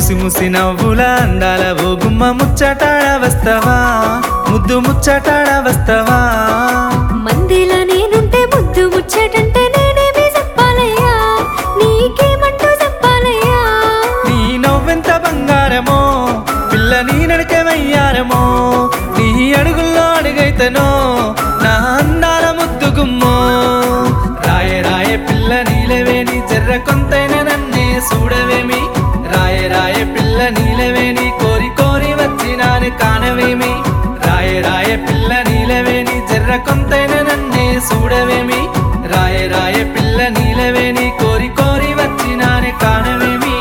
ముసి ముసి నవ్వుల అందాల ఓ గుమ్మ ముచ్చటాడ వస్తవా ముద్దు ముచ్చటాడ వస్తవా మందిలా నేనుంటే ముద్దు ముచ్చటంటే నేనేమి చెప్పాలయ్యా నీకేమంటూ చెప్పాలయ్యా నీ నవ్వెంత బంగారమో పిల్ల నీ నడక వయ్యారమో నీ అడుగుల్లో అడుగైతనో నా అందాల ముద్దు గుమ్మో రాయే రాయే పిల్ల నీలవేని జర్ర కొంతైన నన్నే చూడవేమి రాయే రాయే పిల్ల నీలవేని కోరి కోరి వచ్చినాను కానవేమి రాయే రాయే పిల్ల నీలవేని జర్ర కొంతైన నన్నే చూడవేమి రాయే రాయే పిల్ల నీలవేని కోరి కోరి వచ్చినాను కానవేమి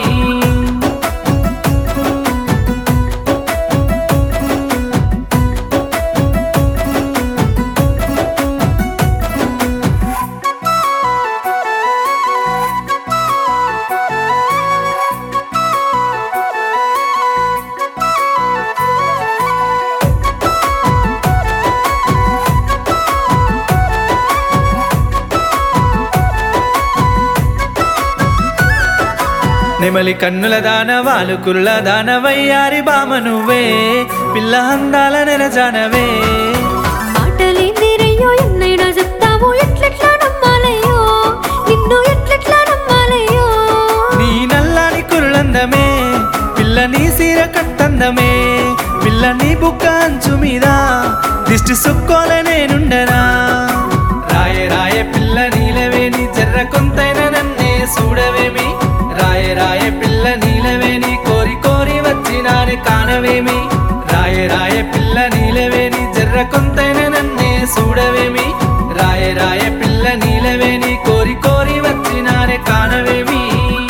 నెమలి కన్నుల దాన వాలు కుర్ల దాన వయ్యారి బామ నువ్వే పిల్ల అందాల నెరజానవే మాటలేందిరయ్యో ఎన్నైనా చెప్తావు ఎట్లెట్లా నమ్మాలయ్యో నిన్ను ఎట్లెట్లా నమ్మాలయ్యో నీ నల్లాని కురులందమే పిల్ల నీ సీర కట్టందమే పిల్ల నీ బుక్క అంచు మీద దిష్టి సుక్కోల నేనుండనా రాయే రాయే పిల్ల నీలవేని జర్ర కొంతైన నన్నే చూడవేమి రాయే రాయే పిల్ల నీలవేని కోరి కోరి వచ్చినాని కానవేమి రాయే రాయే పిల్ల నీలవేని జర్ర కొంతైన నన్నే చూడవేమి రాయే రాయే పిల్ల నీలవేని కోరి కోరి వచ్చినాని కానవేమి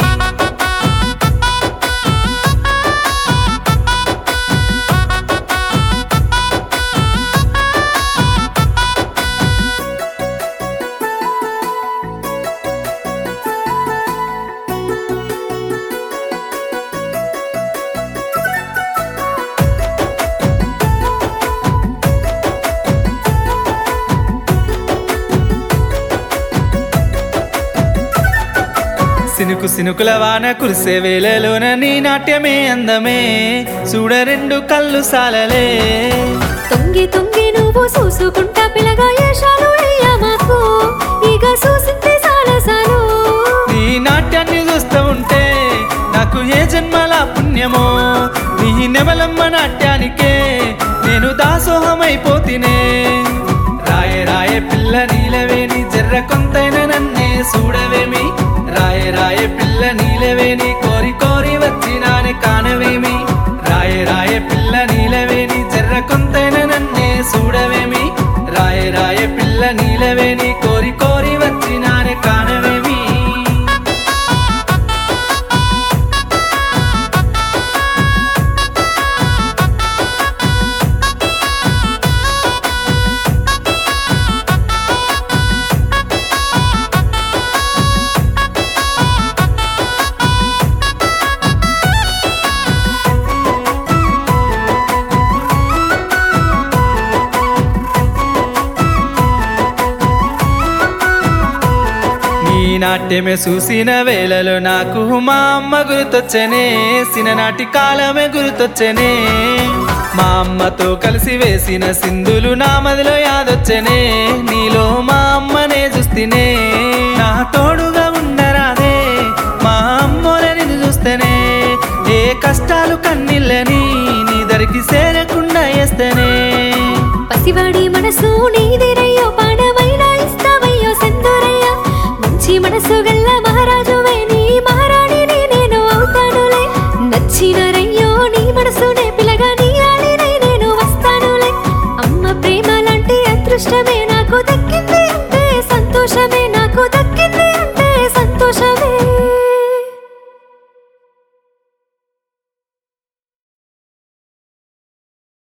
సినుకు సినుకుల వాన కురిసే వేళలోన నీ నాట్యమే అందమే చూడ రెండు కళ్ళు సాలలే తొంగి తొంగి నువ్వు చూసుకుంటా పిల్లగా ఏషాలు అయ్యా మాకు ఇక చూసింది చాలా సాలు నీ నాట్యాన్ని చూస్తూ ఉంటే నాకు ఏ జన్మల పుణ్యమో నీ నెమలమ్మ నాట్యానికే నేను దాసోహమైపోతినే రాయే రాయే పిల్ల నీలవేని జర్ర కొంతైన నన్నే చూడవేమి రాయే రాయే పిల్ల నీలవేని కోరి కోరి వచ్చినానే కానవేమి రాయే రాయే పిల్ల నీలవేని జర్ర కొంతైన నన్నే చూడవేమి రాయే రాయే పిల్ల నీలవేని కోరి కోరి వచ్చినానే కానవేమి నీ నాట్యమే చూసిన వేళలో నాకు మా అమ్మ గుర్తొచ్చనే సిననాటి కాలమే గుర్తొచ్చనే మా అమ్మతో కలిసి వేసిన సింధులు నా మదిలో యాదొచ్చనే నీలో మా అమ్మనే చూస్తేనే నా తోడుగా ఉండరాదే మా అమ్మోలని చూస్తేనే ఏ కష్టాలు కన్నీళ్ళని నీ దరికి చేరకుండా వేస్తేనే పసివాడి మనసు నీదే